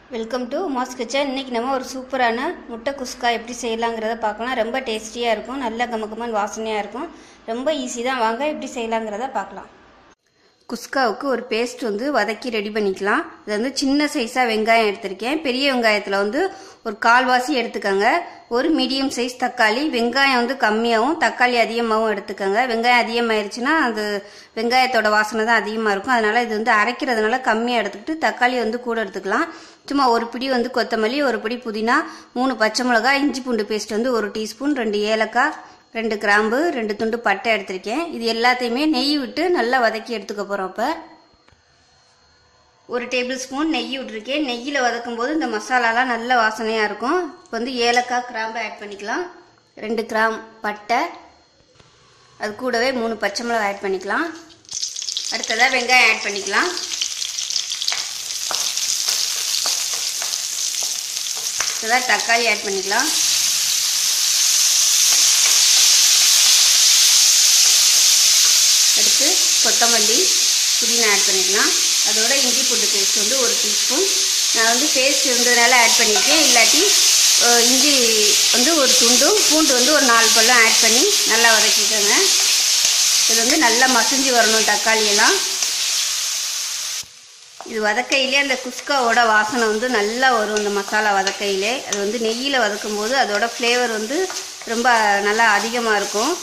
welcome to mass kitchen இன்றைக்கி நம்ம ஒரு சூப்பரான முட்டை குஸ்கா எப்படி செய்யலாங்கிறத பார்க்கலாம் ரொம்ப டேஸ்டியாக இருக்கும் நல்ல கமகமன் வாசனையாக இருக்கும் ரொம்ப ஈஸி தான் வாங்க எப்படி செய்யலாங்கிறத பார்க்கலாம் குஸ்காவுக்கு ஒரு பேஸ்ட் வந்து வதக்கி ரெடி பண்ணிக்கலாம் இது வந்து சின்ன சைஸாக வெங்காயம் எடுத்திருக்கேன் பெரிய வெங்காயத்தில் வந்து ஒரு கால்வாசி எடுத்துக்கோங்க ஒரு மீடியம் சைஸ் தக்காளி வெங்காயம் வந்து கம்மியாகவும் தக்காளி அதிகமாகவும் எடுத்துக்கோங்க வெங்காயம் அதிகமாயிருச்சுன்னா அது வெங்காயத்தோட வாசனை தான் அதிகமாக இருக்கும் அதனால் இது வந்து அரைக்கிறதுனால கம்மியாக எடுத்துக்கிட்டு தக்காளி வந்து கூட எடுத்துக்கலாம் சும்மா ஒரு பிடி வந்து கொத்தமல்லி ஒரு பிடி புதினா மூணு பச்சை மிளகாய் இஞ்சி பூண்டு பேஸ்ட் வந்து ஒரு டீஸ்பூன் ரெண்டு ஏலக்காய் ரெண்டு கிராம்பு ரெண்டு துண்டு பட்டை எடுத்திருக்கேன் இது எல்லாத்தையுமே நெய் விட்டு நல்லா வதக்கி எடுத்துக்க போகிறோம் இப்போ ஒரு டேபிள் ஸ்பூன் நெய் விட்டுருக்கேன் நெய்யில் வதக்கும் போது இந்த மசாலாலாம் நல்ல வாசனையாக இருக்கும் இப்போ வந்து ஏலக்காய் கிராம்பு ஆட் பண்ணிக்கலாம் ரெண்டு கிராம் பட்டை அது கூடவே மூணு பச்சை மிளகாய் ஆட் பண்ணிக்கலாம் அடுத்ததாக வெங்காயம் ஆட் பண்ணிக்கலாம் அடுத்ததாக தக்காளி ஆட் பண்ணிக்கலாம் அடுத்து கொத்தமல்லி புதினா ஆட் பண்ணிக்கலாம் அதோட இஞ்சி பூண்டு பேஸ்ட் வந்து ஒரு டீஸ்பூன் நான் வந்து பேஸ்ட் இருந்ததுனால ஆட் பண்ணியிருக்கேன் இல்லாட்டி இஞ்சி வந்து ஒரு துண்டும் பூண்டு வந்து ஒரு நாலு பழம் ஆட் பண்ணி நல்லா வதக்கிக்கோங்க இது வந்து நல்லா மசிஞ்சு வரணும் தக்காளி எல்லாம் இது வதக்கையிலே அந்த குஸ்காவோட வாசனை வந்து நல்லா வரும் இந்த மசாலா வதக்கையிலே அது வந்து நெய்யில் வதக்கும் போது அதோட ஃப்ளேவர் வந்து ரொம்ப நல்லா அதிகமாக இருக்கும்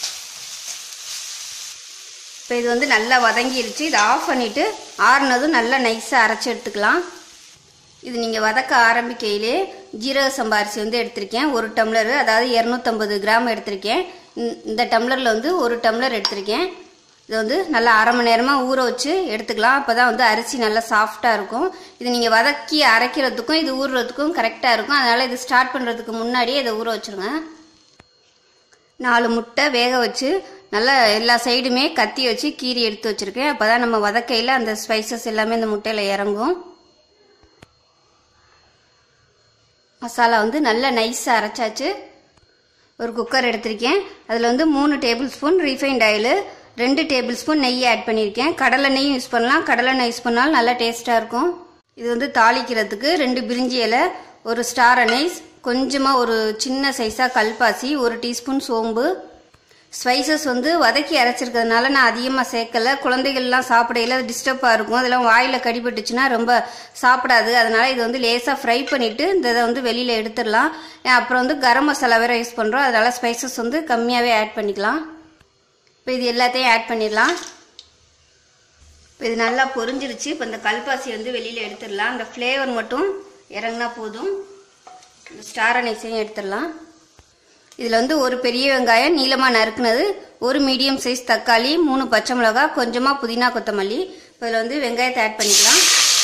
இப்போ இது வந்து நல்லா வதங்கிருச்சு இதை ஆஃப் பண்ணிவிட்டு ஆறுனதும் நல்லா நைஸாக அரைச்சி எடுத்துக்கலாம் இது நீங்கள் வதக்க ஆரம்பிக்கையிலே ஜீரக சம்பா அரிசி வந்து எடுத்திருக்கேன் ஒரு டம்ளர் அதாவது இரநூத்தம்பது கிராம் எடுத்திருக்கேன் இந்த டம்ளரில் வந்து ஒரு டம்ளர் எடுத்திருக்கேன் இது வந்து நல்லா அரை மணி நேரமாக ஊற வச்சு எடுத்துக்கலாம் அப்போ தான் வந்து அரிசி நல்லா சாஃப்டாக இருக்கும் இது நீங்கள் வதக்கி அரைக்கிறதுக்கும் இது ஊறுறதுக்கும் கரெக்டாக இருக்கும் அதனால் இது ஸ்டார்ட் பண்ணுறதுக்கு முன்னாடியே இதை ஊற வச்சுருங்க நாலு முட்டை வேக வச்சு நல்லா எல்லா சைடுமே கத்தி வச்சு கீரி எடுத்து வச்சுருக்கேன் அப்போ தான் நம்ம வதக்கையில் அந்த ஸ்பைசஸ் எல்லாமே இந்த முட்டையில் இறங்கும் மசாலா வந்து நல்லா நைஸாக அரைச்சாச்சு ஒரு குக்கர் எடுத்திருக்கேன் அதில் வந்து மூணு டேபிள் ஸ்பூன் ரீஃபைண்ட் ஆயிலு ரெண்டு டேபிள் ஸ்பூன் நெய் ஆட் பண்ணியிருக்கேன் கடலை நெய்யும் யூஸ் பண்ணலாம் கடலை நெய் யூஸ் பண்ணாலும் நல்லா டேஸ்ட்டாக இருக்கும் இது வந்து தாளிக்கிறதுக்கு ரெண்டு பிரிஞ்சி இலை ஒரு ஸ்டார் அனைஸ் கொஞ்சமாக ஒரு சின்ன சைஸாக கல்பாசி ஒரு டீஸ்பூன் சோம்பு ஸ்பைசஸ் வந்து வதக்கி அரைச்சிருக்கிறதுனால நான் அதிகமாக சேர்க்கல குழந்தைகள்லாம் சாப்பிடையில டிஸ்டர்பாக இருக்கும் அதெல்லாம் வாயில் கடிபட்டுச்சுன்னா ரொம்ப சாப்பிடாது அதனால இது வந்து லேசாக ஃப்ரை பண்ணிவிட்டு இந்த இதை வந்து வெளியில் எடுத்துடலாம் அப்புறம் வந்து கரம் மசாலா வேறு யூஸ் பண்ணுறோம் அதனால ஸ்பைசஸ் வந்து கம்மியாகவே ஆட் பண்ணிக்கலாம் இப்போ இது எல்லாத்தையும் ஆட் பண்ணிடலாம் இப்போ இது நல்லா பொரிஞ்சிருச்சு இப்போ இந்த கல்பாசி வந்து வெளியில் எடுத்துடலாம் அந்த ஃப்ளேவர் மட்டும் இறங்கினா போதும் இந்த ஸ்டார் அனைஸையும் எடுத்துடலாம் இதில் வந்து ஒரு பெரிய வெங்காயம் நீளமாக நறுக்குனது ஒரு மீடியம் சைஸ் தக்காளி மூணு பச்சை மிளகா கொஞ்சமாக புதினா கொத்தமல்லி இப்போ இதில் வந்து வெங்காயத்தை ஆட் பண்ணிக்கலாம்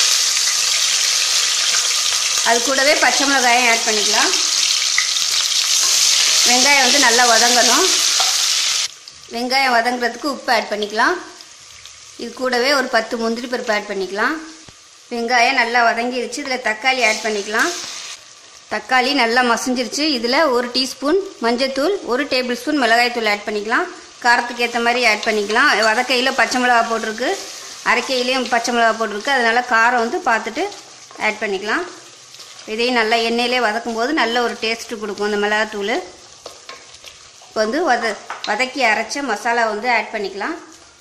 அது கூடவே பச்சை மிளகாயும் ஆட் பண்ணிக்கலாம் வெங்காயம் வந்து நல்லா வதங்கணும் வெங்காயம் வதங்குறதுக்கு உப்பு ஆட் பண்ணிக்கலாம் இது கூடவே ஒரு பத்து முந்திரி பருப்பு ஆட் பண்ணிக்கலாம் வெங்காயம் நல்லா வதங்கிருச்சு இதில் தக்காளி ஆட் பண்ணிக்கலாம் தக்காளி நல்லா மசிஞ்சிருச்சு இதில் ஒரு டீஸ்பூன் மஞ்சத்தூள் ஒரு டேபிள் ஸ்பூன் மிளகாய்த்தூள் ஆட் பண்ணிக்கலாம் காரத்துக்கு ஏற்ற மாதிரி ஆட் பண்ணிக்கலாம் வதக்கையில் பச்சை மிளகா போட்டிருக்கு அரைக்கையிலையும் பச்சை மிளகா போட்டிருக்கு அதனால் காரம் வந்து பார்த்துட்டு ஆட் பண்ணிக்கலாம் இதையும் நல்லா எண்ணெயிலே வதக்கும் போது நல்ல ஒரு டேஸ்ட்டு கொடுக்கும் அந்த மிளகாத்தூள் இப்போ வந்து வத வதக்கி அரைச்ச மசாலா வந்து ஆட் பண்ணிக்கலாம்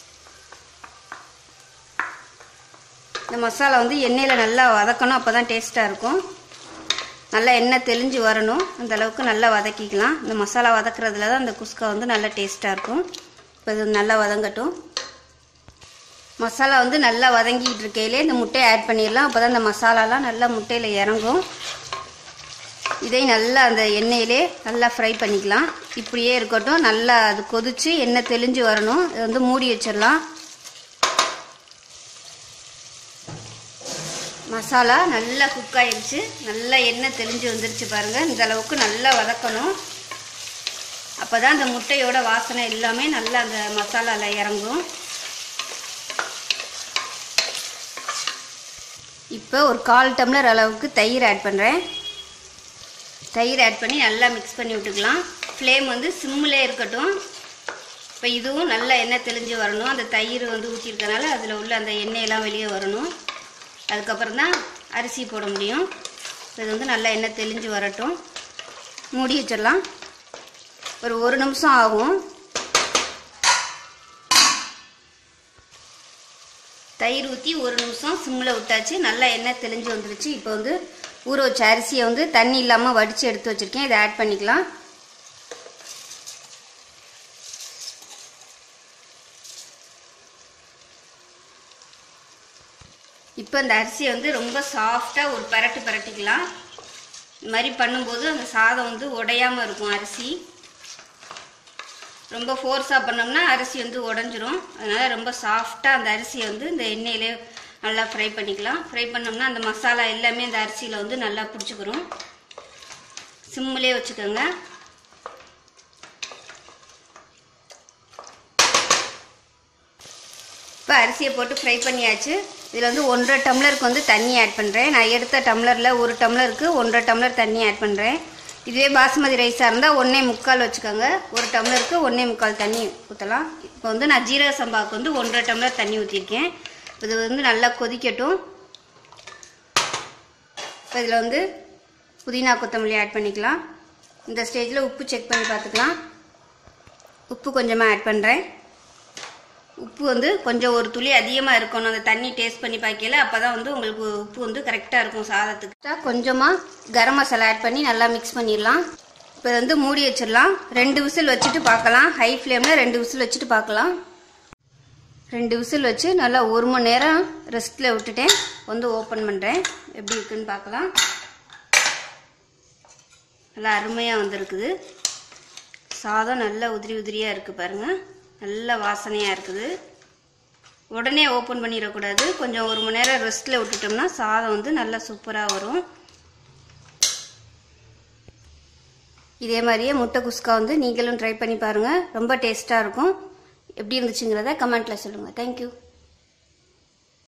இந்த மசாலா வந்து எண்ணெயில் நல்லா வதக்கணும் அப்போ தான் டேஸ்ட்டாக இருக்கும் நல்லா எண்ணெய் தெளிஞ்சு வரணும் அந்த அளவுக்கு நல்லா வதக்கிக்கலாம் இந்த மசாலா வதக்குறதுல தான் அந்த குஸ்கா வந்து நல்லா டேஸ்ட்டாக இருக்கும் இப்போ இது நல்லா வதங்கட்டும் மசாலா வந்து நல்லா வதங்கிட்டு இருக்கையிலே இந்த முட்டையை ஆட் பண்ணிடலாம் அப்போ தான் இந்த மசாலாலாம் நல்லா முட்டையில் இறங்கும் இதையும் நல்லா அந்த எண்ணெயிலே நல்லா ஃப்ரை பண்ணிக்கலாம் இப்படியே இருக்கட்டும் நல்லா அது கொதித்து எண்ணெய் தெளிஞ்சு வரணும் இது வந்து மூடி வச்சிடலாம் மசாலா நல்லா குக் ஆயிடுச்சு நல்லா எண்ணெய் தெளிஞ்சு வந்துருச்சு பாருங்கள் இந்த அளவுக்கு நல்லா வதக்கணும் அப்போ தான் அந்த முட்டையோட வாசனை எல்லாமே நல்லா அந்த மசாலாவில் இறங்கும் இப்போ ஒரு கால் டம்ளர் அளவுக்கு தயிர் ஆட் பண்ணுறேன் தயிர் ஆட் பண்ணி நல்லா மிக்ஸ் பண்ணி விட்டுக்கலாம் ஃப்ளேம் வந்து சிம்மில் இருக்கட்டும் இப்போ இதுவும் நல்லா எண்ணெய் தெளிஞ்சு வரணும் அந்த தயிர் வந்து ஊற்றிருக்கனால அதில் உள்ள அந்த எண்ணெயெல்லாம் வெளியே வரணும் அதுக்கப்புறம் தான் அரிசி போட முடியும் இது வந்து நல்லா எண்ணெய் தெளிஞ்சு வரட்டும் மூடி வச்சிடலாம் ஒரு ஒரு நிமிஷம் ஆகும் தயிர் ஊற்றி ஒரு நிமிஷம் சிம்மில் விட்டாச்சு நல்லா எண்ணெய் தெளிஞ்சு வந்துருச்சு இப்போ வந்து ஊற வச்ச அரிசியை வந்து தண்ணி இல்லாமல் வடித்து எடுத்து வச்சுருக்கேன் இதை ஆட் பண்ணிக்கலாம் இப்போ இந்த அரிசியை வந்து ரொம்ப சாஃப்டாக ஒரு பரட்டு பரட்டிக்கலாம் இந்த மாதிரி பண்ணும்போது அந்த சாதம் வந்து உடையாமல் இருக்கும் அரிசி ரொம்ப ஃபோர்ஸாக பண்ணோம்னா அரிசி வந்து உடஞ்சிரும் அதனால் ரொம்ப சாஃப்டாக அந்த அரிசியை வந்து இந்த எண்ணெயிலே நல்லா ஃப்ரை பண்ணிக்கலாம் ஃப்ரை பண்ணோம்னா அந்த மசாலா எல்லாமே அந்த அரிசியில் வந்து நல்லா பிடிச்சிக்கிறோம் சிம்மிலே வச்சுக்கோங்க இப்போ அரிசியை போட்டு ஃப்ரை பண்ணியாச்சு இதில் வந்து ஒன்றரை டம்ளருக்கு வந்து தண்ணி ஆட் பண்ணுறேன் நான் எடுத்த டம்ளரில் ஒரு டம்ளருக்கு ஒன்றரை டம்ளர் தண்ணி ஆட் பண்ணுறேன் இதுவே பாசுமதி ரைஸாக இருந்தால் ஒன்றே முக்கால் வச்சுக்கோங்க ஒரு டம்ளருக்கு ஒன்றே முக்கால் தண்ணி ஊற்றலாம் இப்போ வந்து நான் ஜீரக சம்பாவுக்கு வந்து ஒன்றரை டம்ளர் தண்ணி ஊற்றிருக்கேன் இது வந்து நல்லா கொதிக்கட்டும் இப்போ இதில் வந்து புதினா கொத்தமல்லி ஆட் பண்ணிக்கலாம் இந்த ஸ்டேஜில் உப்பு செக் பண்ணி பார்த்துக்கலாம் உப்பு கொஞ்சமாக ஆட் பண்ணுறேன் உப்பு வந்து கொஞ்சம் ஒரு துளி அதிகமாக இருக்கணும் அந்த தண்ணி டேஸ்ட் பண்ணி பார்க்கல அப்போ தான் வந்து உங்களுக்கு உப்பு வந்து கரெக்டாக இருக்கும் சாதத்துக்கு கொஞ்சமாக கரம் மசாலா ஆட் பண்ணி நல்லா மிக்ஸ் பண்ணிடலாம் இப்போ வந்து மூடி வச்சிடலாம் ரெண்டு விசில் வச்சுட்டு பார்க்கலாம் ஹை ஃப்ளேமில் ரெண்டு விசில் வச்சுட்டு பார்க்கலாம் ரெண்டு விசில் வச்சு நல்லா ஒரு மணி நேரம் ரெஸ்ட்டில் விட்டுட்டேன் வந்து ஓப்பன் பண்ணுறேன் எப்படி இருக்குன்னு பார்க்கலாம் நல்லா அருமையாக வந்திருக்குது சாதம் நல்லா உதிரி உதிரியாக இருக்குது பாருங்கள் நல்ல வாசனையாக இருக்குது உடனே ஓப்பன் பண்ணிடக்கூடாது கொஞ்சம் ஒரு மணி நேரம் ரெஸ்ட்டில் விட்டுட்டோம்னா சாதம் வந்து நல்லா சூப்பராக வரும் இதே மாதிரியே முட்டை குஸ்கா வந்து நீங்களும் ட்ரை பண்ணி பாருங்கள் ரொம்ப டேஸ்ட்டாக இருக்கும் எப்படி இருந்துச்சுங்கிறத கமெண்ட்டில் சொல்லுங்கள் தேங்க்யூ